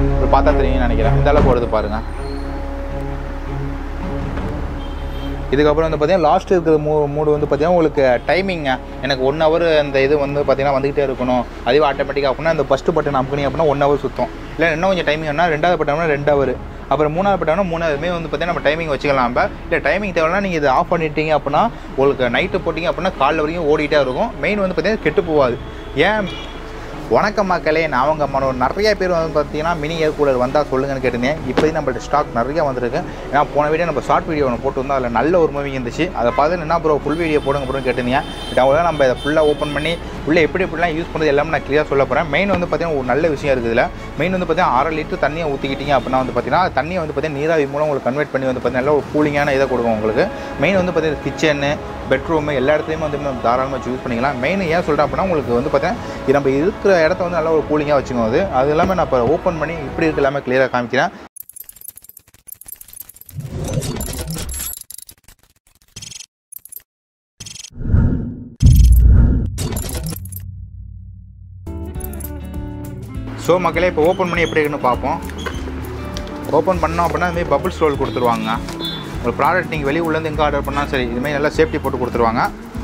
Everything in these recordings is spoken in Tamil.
இப்போ பார்த்தா தெரியும்னு நினைக்கிறேன் இந்த அளவுக்கு வருது பாருங்கள் இதுக்கப்புறம் வந்து பார்த்தீங்கன்னா லாஸ்ட் இருக்கிற மூ மூடு வந்து பார்த்தீங்கன்னா உங்களுக்கு டைமிங்க எனக்கு ஒன் ஹவர் அந்த இது வந்து பார்த்தீங்கன்னா வந்துகிட்டே இருக்கணும் அதுவே ஆட்டோமேட்டிக்காக அப்படின்னா அந்த ஃபஸ்ட்டு பட்டன் அமுக்குனீங்க அப்படின்னா ஒன் ஹவர் சுத்தம் இல்லை இன்னும் கொஞ்சம் டைமிங் வேணா ரெண்டாவது பட்டம்னா ரெண்டு ஹவர் அப்புறம் மூணாவது பட்டம்னா மூணாவதுமே வந்து பார்த்தீங்கன்னா நம்ம டைமிங் வச்சுக்கலாம் நம்ம இல்லை டைமிங் தேவைன்னா நீங்கள் இதை ஆஃப் பண்ணிட்டீங்க அப்படின்னா உங்களுக்கு நைட்டு போட்டிங்க அப்படின்னா காலைல வரைக்கும் ஓடிட்டே இருக்கும் மெயின் வந்து பார்த்தீங்கன்னா கெட்டு போகாது ஏன் வணக்கம் மக்களே நான் அவங்க மனோ நிறைய பேர் வந்து பார்த்தீங்கன்னா மினி ஏர் கூலர் வந்தால் சொல்லுங்கன்னு கேட்டிருந்தேன் இப்போதைக்கு நம்மள்ட்ட ஸ்டாக் நிறைய வந்திருக்கு ஏன்னா போன வீடியோ நம்ம ஷார்ட் வீடியோ ஒன்று போட்டு வந்தோம் அதில் நல்ல ஒரு மூவிங் இருந்துச்சு அதை பார்த்து என்ன ப்ரோ ஃபுல் வீடியோ போடுங்க ப்ரோன்னு கேட்டிருந்தீங்க பட் அவங்கள நம்ம இதை ஃபுல்லாக ஓப்பன் பண்ணி உள்ளே எப்படி எப்படிலாம் யூஸ் பண்ணுறது எல்லாமே நான் கிளியராக சொல்ல போகிறேன் மெயின் வந்து பார்த்தீங்கன்னா ஒரு நல்ல விஷயம் இருக்குது இதில் மெயின் வந்து பார்த்தீங்கன்னா அரை லிட்டர் தண்ணியை ஊற்றிக்கிட்டீங்க அப்படின்னா வந்து பார்த்தீங்கன்னா அந்த தண்ணியை வந்து பார்த்தீங்கன்னா நீராவி மூலம் உங்களுக்கு கன்வெர்ட் பண்ணி வந்து பார்த்தீங்கன்னா நல்ல ஒரு கூலிங்கான இதை கொடுக்கும் உங்களுக்கு மெயின் வந்து பார்த்தீங்கன்னா கிச்சனு பெட்ரூமு எல்லா இடத்துலையுமே வந்து நம்ம தாராளமாக யூஸ் பண்ணிக்கலாம் மெயின் ஏன் சொல்கிறேன் அப்படின்னா உங்களுக்கு வந்து பார்த்தீங்கன்னா இது நம்ம இருக்கிற இடத்த வந்து நல்ல ஒரு கூலிங்காக வச்சுக்கோங்க அது அது எல்லாமே நான் இப்போ ஓப்பன் பண்ணி இப்படி இருக்கு எல்லாமே கிளியராக காமிக்கிறேன் ஸோ மக்களே இப்போ ஓப்பன் பண்ணி எப்படி இருக்குன்னு பார்ப்போம் ஓப்பன் பண்ணோம் அப்படின்னா இதுமாதிரி பபுள் ஸ்டோல் கொடுத்துருவாங்க ஒரு ப்ராடக்ட் நீங்கள் வெளியே உள்ளேருந்து எங்கே ஆர்டர் பண்ணால் சரி இதுமாதிரி நல்லா சேஃப்டி போட்டு கொடுத்துருவாங்க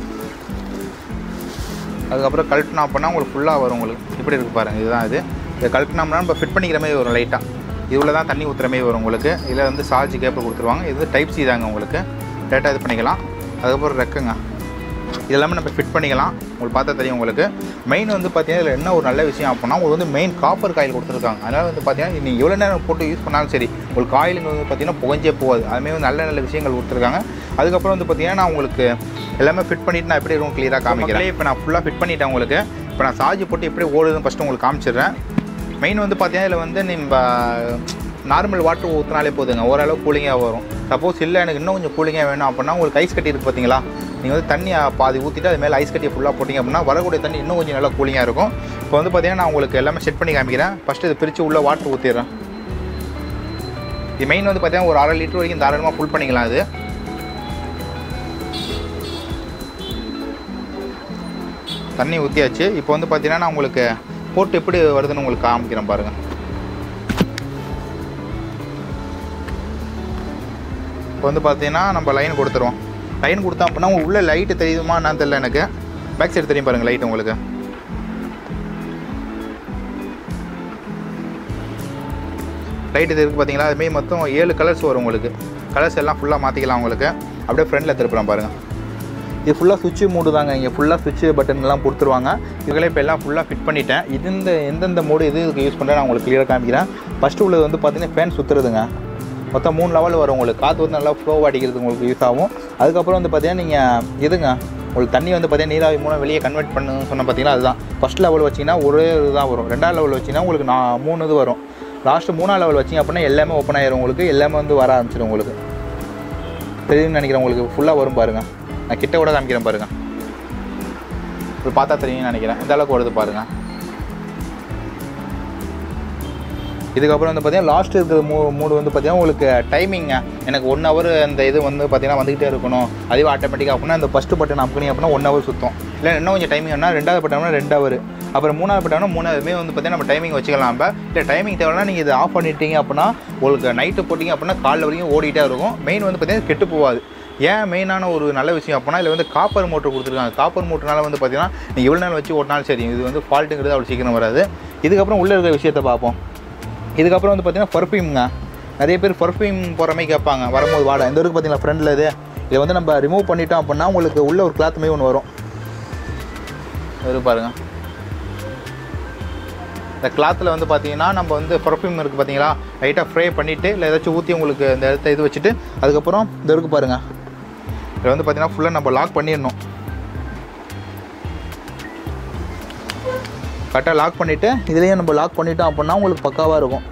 அதுக்கப்புறம் கழட்டினா அப்படின்னா உங்களுக்கு ஃபுல்லாக வரும் உங்களுக்கு இப்படி இருக்கு பாருங்கள் இதுதான் இது இதை கழட்டினோம்னா நம்ம ஃபிட் பண்ணிக்கிற மாதிரி வரும் லைட்டாக இதில் தான் தண்ணி ஊற்றுற மாதிரி வரும் உங்களுக்கு இதில் வந்து சார்ஜ் கேப்பிள் கொடுத்துருவாங்க இது டைப் சி தாங்க உங்களுக்கு டேட்டா இது பண்ணிக்கலாம் அதுக்கப்புறம் ரெக்குங்க இதெல்லாமே நம்ம ஃபிட் பண்ணிக்கலாம் உங்களுக்கு பார்த்தா தெரியும் உங்களுக்கு மெயின் வந்து பார்த்தீங்கன்னா இதில் என்ன ஒரு நல்ல விஷயம் அப்படின்னா உங்களுக்கு வந்து மெயின் காப்பர் காயில் கொடுத்துருக்காங்க அதனால் வந்து பார்த்தீங்கன்னா நீங்கள் எவ்வளோ நேரம் போட்டு யூஸ் பண்ணாலும் சரி உங்களுக்கு காயிலுங்க வந்து பார்த்தீங்கன்னா புகஞ்சே போகாது அதுமாரி வந்து நல்ல நல்ல விஷயங்கள் கொடுத்துருக்காங்க அதுக்கப்புறம் வந்து பார்த்தீங்கன்னா நான் உங்களுக்கு எல்லாமே ஃபிட் பண்ணிவிட்டு நான் எப்படி இருக்கும் கிளியராக காமிக்கிறேன் இப்போ நான் ஃபுல்லாக ஃபிட் பண்ணிட்டேன் உங்களுக்கு இப்போ நான் சார்ஜ் போட்டு எப்படி ஓடுதுன்னு ஃபஸ்ட்டு உங்களுக்கு காமிச்சிடுறேன் மெயின் வந்து பார்த்தீங்கன்னா இதில் வந்து நம்ம நார்மல் வாட்டர் ஊற்றினாலே போதுங்க ஓரளவு கூலிங்காக வரும் சப்போஸ் இல்லை எனக்கு இன்னும் கொஞ்சம் கூலிங்காக வேணும் அப்படின்னா உங்களுக்கு ஐஸ் கட்டி இருக்குது பார்த்தீங்களா நீங்கள் வந்து தண்ணி பாதி ஊற்றிட்டு அது மேலே ஐஸ் கட்டியை ஃபுல்லாக போட்டிங்க அப்படின்னா வரக்கூடிய தண்ணி இன்னும் கொஞ்சம் நல்லா கூலிங்காக இருக்கும் இப்போ வந்து பார்த்தீங்கன்னா நான் உங்களுக்கு எல்லாமே செட் பண்ணி காமிக்கிறேன் ஃபஸ்ட்டு இது பிரித்து உள்ள வாட்டர் ஊற்றிடுறேன் இது மெயின் வந்து பார்த்தீங்கன்னா ஒரு அரை லிட்டர் வரைக்கும் தாராளமாக ஃபுல் பண்ணிக்கலாம் இது தண்ணி ஊற்றியாச்சு இப்போ வந்து பார்த்தீங்கன்னா நான் உங்களுக்கு போட்டு எப்படி வருதுன்னு உங்களுக்கு காமிக்கிறேன் பாருங்கள் இப்போ வந்து பார்த்தீங்கன்னா நம்ம லைன் கொடுத்துருவோம் லைன் கொடுத்தோம் அப்படின்னா உங்களுக்கு உள்ள லைட்டு தெரியுமா என்னன்னு தெரியல எனக்கு பேக் சைடு தெரியும் பாருங்கள் லைட் உங்களுக்கு லைட் இது இருக்குது பார்த்தீங்களா அதுமாரி மொத்தம் ஏழு கலர்ஸ் வரும் உங்களுக்கு கலர்ஸ் எல்லாம் ஃபுல்லாக மாற்றிக்கலாம் உங்களுக்கு அப்படியே ஃப்ரண்டில் திருப்புறேன் பாருங்கள் இது ஃபுல்லாக சுவிட்சு மூடு தாங்க இங்கே ஃபுல்லாக சுவிட்சு பட்டன்லாம் கொடுத்துருவாங்க இதுகளே இப்போ எல்லாம் ஃபுல்லாக ஃபிட் பண்ணிட்டேன் இது இந்த எந்தெந்த மூடு இது இதுக்கு யூஸ் பண்ணுறேன் நான் உங்களுக்கு கிளியராக காமிக்கிறேன் ஃபஸ்ட்டு உள்ளது வந்து பார்த்தீங்கன்னா ஃபேன் சுற்றுறதுங்க மொத்தம் மூணு லெவல் வரும் உங்களுக்கு காற்று வந்து நல்லா ஃப்ளோ அடிக்கிறது உங்களுக்கு யூஸ் ஆகும் அதுக்கப்புறம் வந்து பார்த்தீங்கன்னா நீங்கள் இதுங்க உங்களுக்கு தண்ணி வந்து பார்த்தீங்கன்னா நீராவி மூலம் வெளியே கன்வெர்ட் பண்ணுன்னு சொன்ன பார்த்தீங்கன்னா அதுதான் ஃபஸ்ட் லெவல் வச்சிங்கன்னா ஒரு இதுதான் வரும் ரெண்டாவது லெவல் வச்சிங்கன்னா உங்களுக்கு நான் மூணு இது வரும் லாஸ்ட்டு மூணாவது லெவல் வச்சிங்க அப்படின்னா எல்லாமே ஓப்பன் ஆயிரும் உங்களுக்கு எல்லாமே வந்து வர ஆரம்பிச்சிடும் உங்களுக்கு தெரியும்னு நினைக்கிறேன் உங்களுக்கு ஃபுல்லாக வரும் பாருங்கள் நான் கிட்ட கூட காமிக்கிறேன் பாருங்கள் இப்போ பார்த்தா தெரியும்னு நினைக்கிறேன் இந்த அளவுக்கு வருது பாருங்கள் இதுக்கப்புறம் வந்து பார்த்தீங்கன்னா லாஸ்ட் இருக்கிற மூ மூடு வந்து பார்த்தீங்கன்னா உங்களுக்கு டைமிங்க எனக்கு ஒன் ஹவர் அந்த இது வந்து பார்த்தீங்கன்னா வந்துகிட்டே இருக்கணும் அதுவே ஆட்டோமேட்டிக்காக அப்படின்னா அந்த ஃபஸ்ட்டு பட்டன் அமுக்குனீங்க அப்படின்னா ஒன் ஹவர் சுத்தம் இல்லை இன்னும் கொஞ்சம் டைமிங் வேணா ரெண்டாவது பட்டம்னா ரெண்டு ஹவர் அப்புறம் மூணாவது பட்டம்னா மூணாவதுமே வந்து பார்த்தீங்கன்னா நம்ம டைமிங் வச்சுக்கலாம் நம்ம இல்லை டைமிங் தேவைன்னா நீங்கள் இதை ஆஃப் பண்ணிட்டீங்க அப்படின்னா உங்களுக்கு நைட்டு போட்டிங்க அப்படின்னா காலைல வரைக்கும் ஓடிட்டே இருக்கும் மெயின் வந்து பார்த்தீங்கன்னா கெட்டு போகாது ஏன் மெயினான ஒரு நல்ல விஷயம் அப்படின்னா இதில் வந்து காப்பர் மோட்டர் கொடுத்துருக்காங்க காப்பர் மோட்டர்னால வந்து பார்த்தீங்கன்னா நீங்கள் எவ்வளோ நேரம் வச்சு ஓட்டினாலும் சரி இது வந்து ஃபால்ட்டுங்கிறது அவ்வளோ சீக்கிரம் வராது இதுக்கப்புறம் உள்ளே இருக்கிற விஷயத்தை பார்ப்போம் இதுக்கப்புறம் வந்து பார்த்தீங்கன்னா பர்ஃப்யூம்ங்க நிறைய பேர் பர்ஃப்யூம் போகிற மாதிரி கேட்பாங்க வரும்போது வாடா இந்த வரைக்கும் பார்த்தீங்களா ஃப்ரெண்டில் இது இதை வந்து நம்ம ரிமூவ் பண்ணிட்டோம் அப்படின்னா உங்களுக்கு உள்ள ஒரு கிளாத் மாதிரி ஒன்று வரும் இது பாருங்க இந்த கிளாத்தில் வந்து பார்த்தீங்கன்னா நம்ம வந்து பர்ஃப்யூம் இருக்குது பார்த்தீங்களா லைட்டாக ஃப்ரை பண்ணிவிட்டு இல்லை ஏதாச்சும் ஊற்றி உங்களுக்கு இந்த இடத்த இது வச்சுட்டு அதுக்கப்புறம் இந்த இருக்கு பாருங்கள் இதில் வந்து பார்த்தீங்கன்னா ஃபுல்லாக நம்ம லாக் பண்ணிடணும் கரெக்டாக லாக் பண்ணிவிட்டு இதுலேயும் நம்ம லாக் பண்ணிட்டோம் அப்படின்னா உங்களுக்கு பக்காவாக இருக்கும்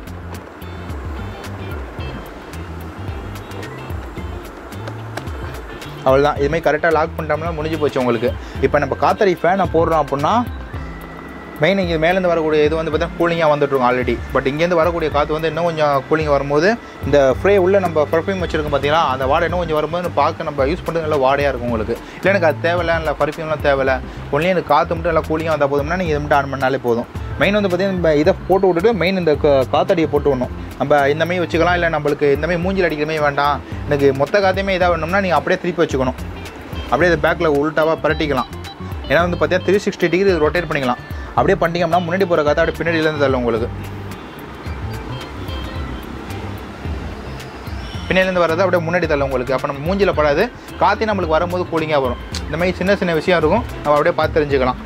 அவ்வளோதான் இதுமாதிரி கரெக்டாக லாக் பண்ணிட்டோம்னா முடிஞ்சு போச்சு உங்களுக்கு இப்போ நம்ம காத்தடி ஃபேனை போடுறோம் அப்படின்னா மெயின் இங்கே மேலேருந்து வரக்கூடிய இது வந்து பார்த்தீங்கன்னா கூலிங்காக வந்துட்டுருக்கும் ஆல்ரெடி பட் இங்கேருந்து வரக்கூடிய காற்று வந்து இன்னும் கொஞ்சம் கூலிங் வரும்போது இந்த ஃப்ரே உள்ள நம்ம பர்ஃப்யூம் வச்சிருக்கோம் பார்த்தீங்களா அந்த வாடை இன்னும் கொஞ்சம் வரும்போது பார்க்க நம்ம யூஸ் பண்ணுறது நல்லா வாடையாக இருக்கும் உங்களுக்கு இல்லை எனக்கு அது தேவையில்ல இல்லை பர்ஃப்யூம்லாம் தேவையில்ல ஒன்லி எனக்கு காற்று மட்டும் நல்லா கூலிங்காக வந்தால் போதும்னா நீங்கள் இது மட்டும் ஆன் பண்ணாலே போதும் மெயின் வந்து பார்த்தீங்கன்னா நம்ம இதை போட்டு விட்டுட்டு மெயின் இந்த கா- காத்தடியை போட்டு விடணும் நம்ம இந்த மாதிரி வச்சுக்கலாம் இல்லை நம்மளுக்கு இந்த மாதிரி மூஞ்சில் அடிக்கிற மாதிரி வேண்டாம் எனக்கு மொத்த காத்தையுமே இதாக வேணும்னா நீங்கள் அப்படியே திருப்பி வச்சுக்கணும் அப்படியே இந்த பேக்கில் உள்டாவாக பரட்டிக்கலாம் ஏன்னா வந்து பார்த்தீங்கன்னா த்ரீ சிக்ஸ்டி டிகிரி ரொட்டேட் பண்ணிக்கலாம் அப்படியே பண்ணிட்டீங்கன்னா முன்னாடி போகிற காற்று அப்படியே பின்னாடியிலேருந்து தள்ளும் உங்களுக்கு பின்னாடிலேருந்து வர்றது அப்படியே முன்னாடி தள்ளும் உங்களுக்கு அப்போ நம்ம மூஞ்சில் படாது காற்று நம்மளுக்கு வரும்போது கூலிங்காக வரும் இந்த மாதிரி சின்ன சின்ன விஷயம் இருக்கும் நம்ம அப்படியே பார்த்து தெரிஞ்சுக்கலாம்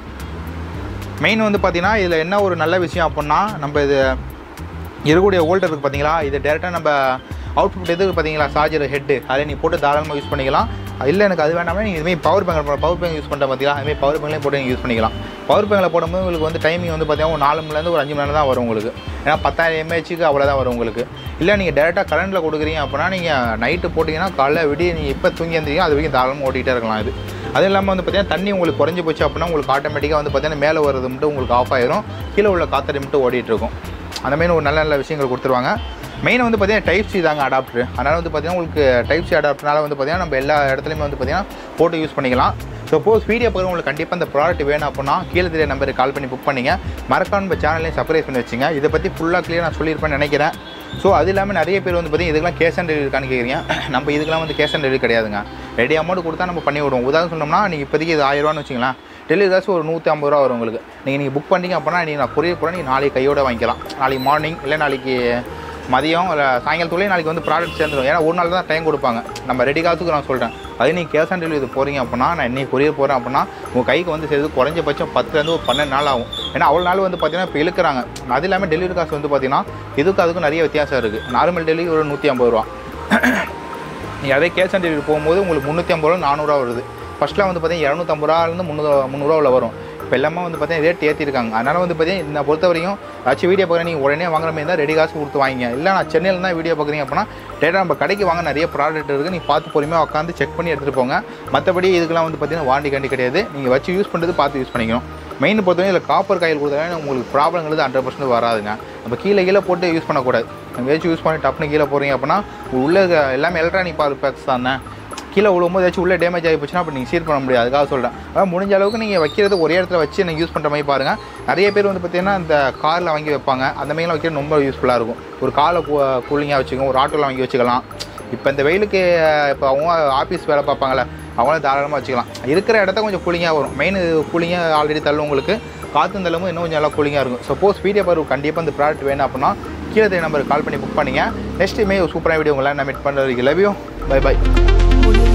மெயின் வந்து பார்த்தீங்கன்னா இதில் என்ன ஒரு நல்ல விஷயம் அப்படின்னா நம்ம இது இருக்கக்கூடிய ஓல்டர் இருக்குது பார்த்தீங்களா இது டேரெக்டாக நம்ம அவுட்புட் எதுக்கு பார்த்தீங்களா சார்ஜர் ஹெட்டு அதை நீ போட்டு தாராளமாக யூஸ் பண்ணிக்கலாம் இல்லை எனக்கு அது வேணாமே நீங்கள் இதுமாதிரி power bank power bank use பண்ணுற பார்த்தீங்களா அதுமாதிரி பவர் பேங்க்லேயும் போட்டு நீங்கள் யூஸ் பண்ணிக்கலாம் பவர் பேங்கில் போடும்போது உங்களுக்கு வந்து டைமிங் வந்து பார்த்தீங்கன்னா ஒரு நாலு மணிலேருந்து ஒரு அஞ்சு மணி நேரம் தான் வரும் உங்களுக்கு ஏன்னா பத்தாயிரம் எம்ஏஹெச்சுக்கு அவ்வளோதான் வரும் உங்களுக்கு இல்லை நீங்கள் டேரெக்டாக கரண்ட்டில் கொடுக்குறீங்க அப்படின்னா நீங்கள் நைட்டு போட்டிங்கன்னா காலைல விடிய நீங்கள் எப்போ தூங்கி இருந்தீங்க அது வரைக்கும் தாராளமாக ஓட்டிகிட்டே இருக்கலாம் இது அது இல்லாமல் வந்து பார்த்தீங்கன்னா தண்ணி உங்களுக்கு குறைஞ்சி போச்சு அப்படின்னா உங்களுக்கு ஆட்டோமேட்டிக்காக வந்து பார்த்தீங்கன்னா மேலே வர்றது மட்டும் உங்களுக்கு ஆஃப் ஆயிரும் கீழே உள்ள காத்தடி மட்டும் ஓடிட்டு இருக்கும் அந்த மாதிரி ஒரு நல்ல நல்ல விஷயங்கள் கொடுத்துருவாங்க மெயின் வந்து பார்த்தீங்கன்னா டைப் சி தாங்க அடாப்டர் அதனால் வந்து பார்த்தீங்கன்னா உங்களுக்கு டைப் சி அடாப்டர்னால வந்து பார்த்தீங்கன்னா நம்ம எல்லா இடத்துலையுமே வந்து பார்த்தீங்கன்னா போட்டு யூஸ் பண்ணிக்கலாம் சப்போஸ் வீடியோ பார்க்குற உங்களுக்கு கண்டிப்பாக இந்த ப்ராடக்ட் வேணும் அப்படின்னா கீழே தெரிய நம்பருக்கு கால் பண்ணி புக் பண்ணிங்க மறக்காம நம்ம சேனலையும் சப்ஸ்கிரைப் பண்ணி வச்சுங்க இதை பற்றி ஃபுல்லாக கிளியர் நான் சொல்லியிருப்பேன்னு நினைக்கிறேன் ஸோ அது இல்லாமல் நிறைய பேர் வந்து பார்த்தீங்கன்னா இதுக்கெல்லாம் கேஷ் ஆன் டெலிவரி இருக்கான்னு கேட்குறீங்க நம்ம இதுக்கெல்லாம் வந்து கேஷ் ஆன் டெலிவரி கிடையாதுங்க ரெடி அமௌண்ட் கொடுத்தா நம்ம பண்ணி விடுவோம் உதாரணம் சொன்னோம்னா நீங்கள் இப்போதைக்கு இது ஆயிரரூவான்னு வச்சுங்களேன் டெலிவரி காசு ஒரு நூற்றி ஐம்பது ரூபா வரும் உங்களுக்கு நீங்கள் நீங்கள் புக் பண்ணீங்க அப்படின்னா நீங்கள் நான் கொரியர் கூட நீங்கள் நாளைக்கு கையோட வாங்கிக்கலாம் நாளைக்கு மார்னிங் இல்லை நாளைக்கு மதியம் இல்லை சாயங்காலத்துலேயே நாளைக்கு வந்து ப்ராடக்ட் சேர்ந்துடும் ஏன்னா ஒரு நாள் தான் டைம் கொடுப்பாங்க நம்ம ரெடி காசுக்கு நான் சொல்கிறேன் அது நீங்கள் கேஷ் ஆன் டெலிவரி போகிறீங்க அப்படின்னா நான் இன்னைக்கு கொரியர் போகிறேன் அப்படின்னா உங்கள் கைக்கு வந்து சேர்த்து குறைஞ்சபட்சம் பத்துலேருந்து ஒரு பன்னெண்டு நாள் ஆகும் ஏன்னா அவ்வளோ நாள் வந்து பார்த்தீங்கன்னா இப்போ இழுக்கிறாங்க அது இல்லாமல் டெலிவரி காசு வந்து பார்த்தீங்கன்னா இதுக்கு அதுக்கும் நிறைய வித்தியாசம் இருக்குது நார்மல் டெலிவரி ஒரு நூற்றி ஐம்பது ரூபா நீங்கள் அதே கேஷ் ஆன் டெலிவரி போகும்போது உங்களுக்கு முந்நூற்றி ஐம்பது ரூபா நானூறுரூவா வருது ஃபஸ்ட்டில் வந்து பார்த்தீங்கன்னா இரநூத்தம்பது ரூபாலேருந்து முந்நூறு முந்நூறுவா வரும் இப்போ எல்லாமே வந்து பார்த்தீங்கன்னா ரேட் ஏற்றிருக்காங்க அதனால் வந்து பார்த்தீங்கன்னா என்னை பொறுத்த வரைக்கும் ஏதாச்சும் வீடியோ பார்க்குறேன் நீங்கள் உடனே வாங்குற மாதிரி இருந்தால் ரெடி காசு கொடுத்து வாங்கிங்க இல்லை நான் சென்னையில் தான் வீடியோ பார்க்குறீங்க அப்படின்னா டேட்டா நம்ம கடைக்கு வாங்க நிறைய ப்ராடக்ட் இருக்குது நீங்கள் பார்த்து பொறுமையாக உட்காந்து செக் பண்ணி எடுத்துகிட்டு போங்க மற்றபடி இதுக்கெல்லாம் வந்து பார்த்தீங்கன்னா வாண்டி கண்டி கிடையாது நீங்கள் வச்சு யூஸ் பண்ணுறது பார்த்து யூஸ் பண்ணிக்கணும் மெயின் பொறுத்தவரை இதில் காப்பர் காயில் கொடுத்தாலே உங்களுக்கு ப்ராப்ளங்கிறது ஹண்ட்ரட் பர்சன்ட் வராதுங்க நம்ம கீழே கீழே போட்டு யூஸ் பண்ணக்கூடாது நம்ம ஏதாச்சும் யூஸ் பண்ணி டப்புனு கீழே போகிறீங்க அப்படின்னா உள்ள இருக்க எல்லாமே எலக்ட்ரானிக் பவர் பேக்ஸ் தானே கீழே விழும்போது ஏதாச்சும் உள்ளே டேமேஜ் ஆகி போச்சுன்னா அப்போ நீங்கள் சீர் பண்ண முடியாது அதுக்காக சொல்கிறேன் அதான் முடிஞ்ச அளவுக்கு நீங்கள் வைக்கிறது ஒரே இடத்துல வச்சு நீங்கள் யூஸ் பண்ணுற மாதிரி பாருங்கள் நிறைய பேர் வந்து பார்த்தீங்கன்னா இந்த காரில் வாங்கி வைப்பாங்க அந்த மாதிரிலாம் வைக்கிறது ரொம்ப யூஸ்ஃபுல்லாக இருக்கும் ஒரு காலை கூலிங்காக வச்சுக்கோங்க ஒரு ஆட்டோவில் வாங்கி வச்சுக்கலாம் இப்போ இந்த வெயிலுக்கு இப்போ அவங்க ஆஃபீஸ் வேலை பார்ப்பாங்கள்ல அவங்களும் தாராளமாக வச்சுக்கலாம் இருக்கிற இடத்த கொஞ்சம் கூலிங்காக வரும் மெயின் கூலிங்காக ஆல்ரெடி தள்ளும் உங்களுக்கு காற்று தள்ளும் இன்னும் கொஞ்சம் நல்லா கூலிங்காக இருக்கும் சப்போஸ் வீடியோ பாரு கண்டிப்பாக இந்த ப்ராடக்ட் வேணும் அப்படின்னா கீழே தெரிய நம்பருக்கு கால் பண்ணி புக் பண்ணிங்க நெக்ஸ்ட் மே சூப்பரான வீடியோ உங்களை நான் மீட் பண்ணுறதுக்கு லவ்யூ பை பை Audio